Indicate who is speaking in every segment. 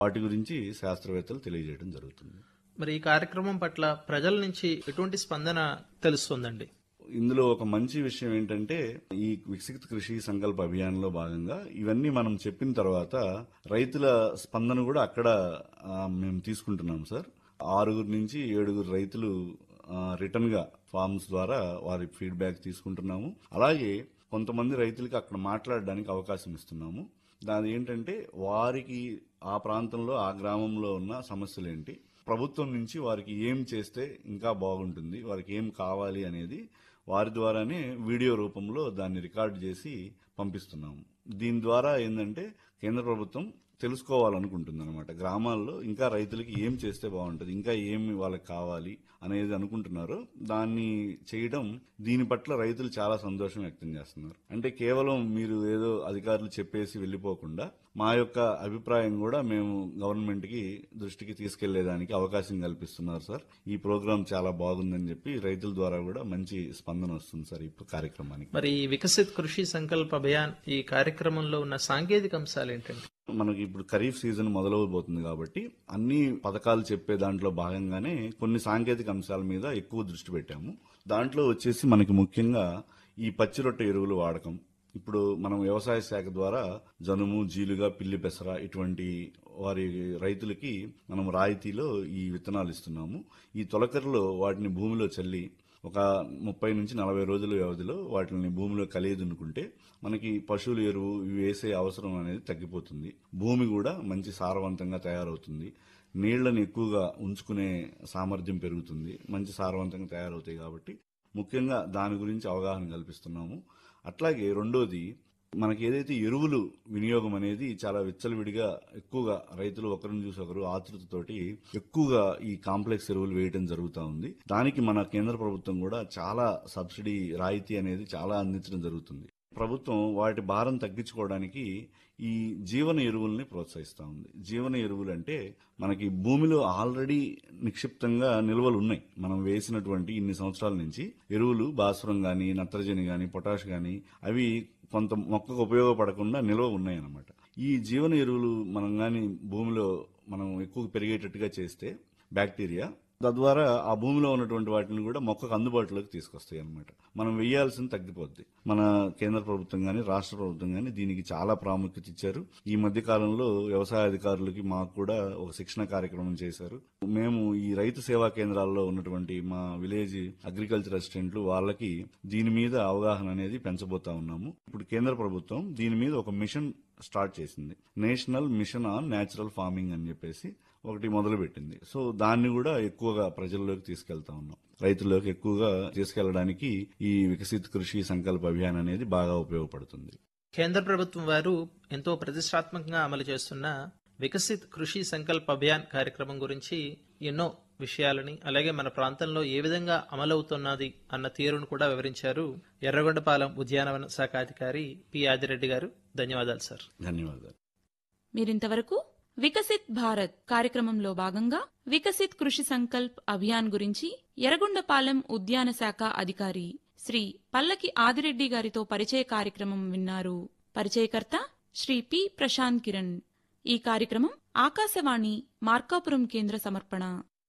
Speaker 1: వాటి గురించి శాస్త్రవేత్తలు తెలియజేయడం జరుగుతుంది
Speaker 2: మరి ఈ కార్యక్రమం పట్ల ప్రజల నుంచి ఎటువంటి స్పందన తెలుస్తుందండి
Speaker 1: ఇందులో ఒక మంచి విషయం ఏంటంటే ఈ వికసిత కృషి సంకల్ప అభియాన్లో భాగంగా ఇవన్నీ మనం చెప్పిన తర్వాత రైతుల స్పందన కూడా అక్కడ ఆ, మేము తీసుకుంటున్నాం సార్ ఆరుగురు నుంచి ఏడుగురు రైతులు రిటర్న్ గా ఫార్మ్స్ ద్వారా వారి ఫీడ్బ్యాక్ తీసుకుంటున్నాము అలాగే కొంతమంది రైతులకి అక్కడ మాట్లాడడానికి అవకాశం ఇస్తున్నాము దాని ఏంటంటే వారికి ఆ ప్రాంతంలో ఆ గ్రామంలో ఉన్న సమస్యలు ఏంటి ప్రభుత్వం నుంచి వారికి ఏం చేస్తే ఇంకా బాగుంటుంది వారికి ఏం కావాలి అనేది వారి ద్వారానే వీడియో రూపంలో దాన్ని రికార్డ్ చేసి పంపిస్తున్నాము దీని ద్వారా ఏంటంటే కేంద్ర ప్రభుత్వం తెలుసుకోవాలనుకుంటుంది అనమాట గ్రామాల్లో ఇంకా రైతులకి ఏం చేస్తే బాగుంటుంది ఇంకా ఏమి వాళ్ళకి కావాలి అనేది అనుకుంటున్నారో దాన్ని చేయడం దీని పట్ల రైతులు చాలా సంతోషం వ్యక్తం చేస్తున్నారు అంటే కేవలం మీరు ఏదో అధికారులు చెప్పేసి వెళ్ళిపోకుండా మా యొక్క అభిప్రాయం కూడా మేము గవర్నమెంట్ కి దృష్టికి తీసుకెళ్లేదానికి అవకాశం కల్పిస్తున్నారు సార్ ఈ ప్రోగ్రాం చాలా బాగుందని చెప్పి రైతుల ద్వారా కూడా మంచి స్పందన వస్తుంది సార్ ఈ కార్యక్రమానికి
Speaker 2: మరి ఈ వికసిత్ కృషి సంకల్ప అభియాన్ ఈ కార్యక్రమంలో ఉన్న సాంకేతిక అంశాలు ఏంటండి
Speaker 1: మనకి ఇప్పుడు ఖరీఫ్ సీజన్ మొదలవబోతుంది కాబట్టి అన్ని పథకాలు చెప్పే దాంట్లో భాగంగానే కొన్ని సాంకేతిక అంశాల మీద ఎక్కువ దృష్టి పెట్టాము దాంట్లో వచ్చేసి మనకి ముఖ్యంగా ఈ పచ్చి రొట్టె ఎరువుల వాడకం ఇప్పుడు మనం వ్యవసాయ శాఖ ద్వారా జనుము జీలుగా పిల్లి పెసర ఇటువంటి వారి రైతులకి మనం రాయితీలో ఈ విత్తనాలు ఇస్తున్నాము ఈ తొలకరలో వాటిని భూమిలో చల్లి ఒక ముప్పై నుంచి నలభై రోజుల వ్యవధిలో వాటిని భూమిలో కలియదున్నుకుంటే మనకి పశువుల ఎరువు ఇవి వేసే అవసరం అనేది తగ్గిపోతుంది భూమి కూడా మంచి సారవంతంగా తయారవుతుంది నీళ్లను ఎక్కువగా ఉంచుకునే సామర్థ్యం పెరుగుతుంది మంచి సారవంతంగా తయారవుతాయి కాబట్టి ముఖ్యంగా దాని గురించి అవగాహన కల్పిస్తున్నాము అట్లాగే రెండోది మనకి ఏదైతే ఎరువులు వినియోగం అనేది చాలా విచ్చలవిడిగా ఎక్కువగా రైతులు ఒకరిని చూసి ఒకరు ఆతృతతోటి ఎక్కువగా ఈ కాంప్లెక్స్ ఎరువులు వేయడం జరుగుతూ ఉంది దానికి మన కేంద్ర ప్రభుత్వం కూడా చాలా సబ్సిడీ రాయితీ అనేది చాలా అందించడం జరుగుతుంది ప్రభుత్వం వాటి భారం తగ్గించుకోవడానికి ఈ జీవన ఎరువుల్ని ప్రోత్సహిస్తూ ఉంది జీవన ఎరువులు అంటే మనకి భూమిలో ఆల్రెడీ నిక్షిప్తంగా నిల్వలు ఉన్నాయి మనం వేసినటువంటి ఇన్ని సంవత్సరాల నుంచి ఎరువులు భాస్వరం గాని నత్రజని గాని పొటాష్ గాని అవి కొంత మొక్కకు ఉపయోగపడకుండా నిల్వ ఉన్నాయి అన్నమాట ఈ జీవన ఎరువులు మనం గాని భూమిలో మనం ఎక్కువ పెరిగేటట్టుగా చేస్తే బ్యాక్టీరియా తద్వారా ఆ భూమిలో ఉన్నటువంటి వాటిని కూడా మొక్కకు అందుబాటులోకి తీసుకొస్తాయి అన్నమాట మనం వేయాల్సింది తగ్గిపోద్ది మన కేంద్ర ప్రభుత్వం గాని రాష్ట్ర ప్రభుత్వం గాని దీనికి చాలా ప్రాముఖ్యత ఇచ్చారు ఈ మధ్య కాలంలో వ్యవసాయ అధికారులకి మాకు కూడా ఒక శిక్షణ కార్యక్రమం చేశారు మేము ఈ రైతు సేవా కేంద్రాల్లో ఉన్నటువంటి మా విలేజ్ అగ్రికల్చర్ అసిస్టెంట్లు వాళ్ళకి దీని మీద అవగాహన అనేది పెంచబోతా ఉన్నాము ఇప్పుడు కేంద్ర ప్రభుత్వం దీని మీద ఒక మిషన్ స్టార్ట్ చేసింది national mission on natural farming అని చెప్పేసి ఒకటి మొదలు పెట్టింది సో దాన్ని కూడా ఎక్కువగా ప్రజల్లోకి తీసుకెళ్తా ఉన్నాం రైతుల్లోకి ఎక్కువగా తీసుకెళ్లడానికి ఈ వికసిత్ కృషి సంకల్ప అభియాన్ అనేది బాగా ఉపయోగపడుతుంది
Speaker 2: కేంద్ర ప్రభుత్వం వారు ఎంతో ప్రతిష్టాత్మకంగా అమలు చేస్తున్న వికసిత్ కృషి సంకల్ప అభియాన్ కార్యక్రమం గురించి ఎన్నో విషయాలని అలాగే మన ప్రాంతంలో ఏ విధంగా అమలవుతున్నది అన్న తీరును కూడా వివరించారు ఎర్రగొండపాలెం ఉద్యానవన శాఖ అధికారి పి ఆదిరెడ్డి గారు ధన్యవాదాలు సార్
Speaker 1: ధన్యవాదాలు
Speaker 3: మీరింతవరకు వికసిత్ భారత్ కార్యక్రమంలో భాగంగా వికసిత్ కృషి సంకల్ప్ అభియాన్ గురించి ఎర్రగొండపాలెం ఉద్యాన శాఖ అధికారి శ్రీ పల్లకి ఆదిరెడ్డి గారితో పరిచయ కార్యక్రమం విన్నారు పరిచయకర్త శ్రీ పి ప్రశాంత్ కిరణ్ ఈ కార్యక్రమం ఆకాశవాణి మార్కాపురం కేంద్ర సమర్పణ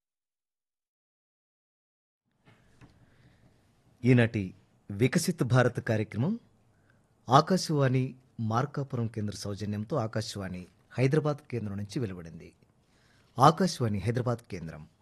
Speaker 4: ఈనాటి వికసిత్ భారత్ కార్యక్రమం ఆకాశవాణి మార్కాపురం కేంద్ర సౌజన్యంతో ఆకాశవాణి హైదరాబాద్ కేంద్రం నుంచి వెలువడింది ఆకాశవాణి హైదరాబాద్ కేంద్రం